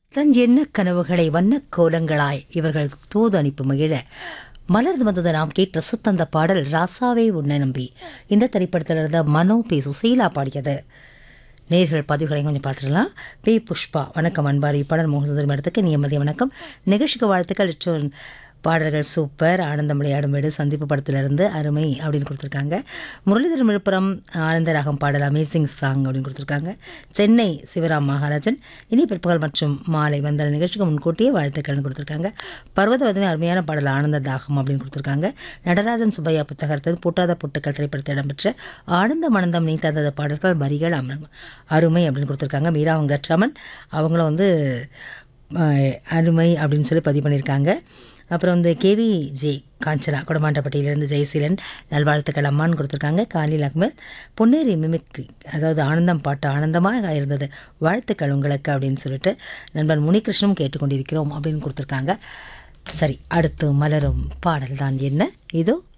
தன் எண்ண கனவுகளை வண்ணக் கோலங்களாய் இவர்கள் தூது அனுப்பி மகிழ மலர்ந்து வந்தது நாம் கேட்டு ரசித்த பாடல் ராசாவே உன்னை நம்பி இந்த திரைப்படத்தில் இருந்த மனோ பி சுசீலா பாடியது நேர்கள் பதிவுகளை கொஞ்சம் பார்த்துடலாம் பி புஷ்பா வணக்கம் அன்பாரி பாடல் மோகன் இடத்துக்கு நியமதிய வணக்கம் நிகழ்ச்சிக்கு வாழ்த்துக்கள் இற்றோன் பாடல்கள் சூப்பர் ஆனந்தம் விளையாடும் வீடு சந்திப்பு படத்திலிருந்து அருமை அப்படின்னு கொடுத்துருக்காங்க முரளிதரன் விழுப்புரம் ஆனந்த ராகம் பாடல் அமேசிங் சாங் அப்படின்னு கொடுத்துருக்காங்க சென்னை சிவராம் மகாராஜன் இனி பிற்பகல் மற்றும் மாலை வந்த நிகழ்ச்சிக்கு முன்கூட்டியே வாழ்த்துக்கள்னு கொடுத்துருக்காங்க பர்வதவதனை அருமையான பாடல் ஆனந்த தாகம் அப்படின்னு கொடுத்துருக்காங்க நடராஜன் சுப்பையா புத்தகத்தில் பூட்டாத புட்டுக்கள் திரைப்படத்தில் இடம்பெற்ற ஆனந்த மனந்தம் நீ தந்தத பாடல்கள் வரிகள் அமரம் அருமை அப்படின்னு கொடுத்துருக்காங்க மீரா வெங்கட்ராமன் அவங்களும் வந்து அஹ், அருமை அப்படின்னு சொல்லி பதிவு பண்ணியிருக்காங்க அப்புறம் வந்து கேவி ஜே காஞ்சனா குடமாண்டப்பட்டியிலிருந்து ஜெயசீலன் நல்வாழ்த்துக்கள் அம்மான்னு கொடுத்துருக்காங்க காலில் அகமத் பொன்னேரி மிமிக்ரி அதாவது ஆனந்தம் பாட்டு ஆனந்தமாக இருந்தது வாழ்த்துக்கள் உங்களுக்கு அப்படின்னு சொல்லிட்டு நண்பன் முனிகிருஷ்ணனும் கேட்டுக்கொண்டிருக்கிறோம் அப்படின்னு கொடுத்துருக்காங்க சரி அடுத்து மலரும் பாடல் தான் என்ன இதோ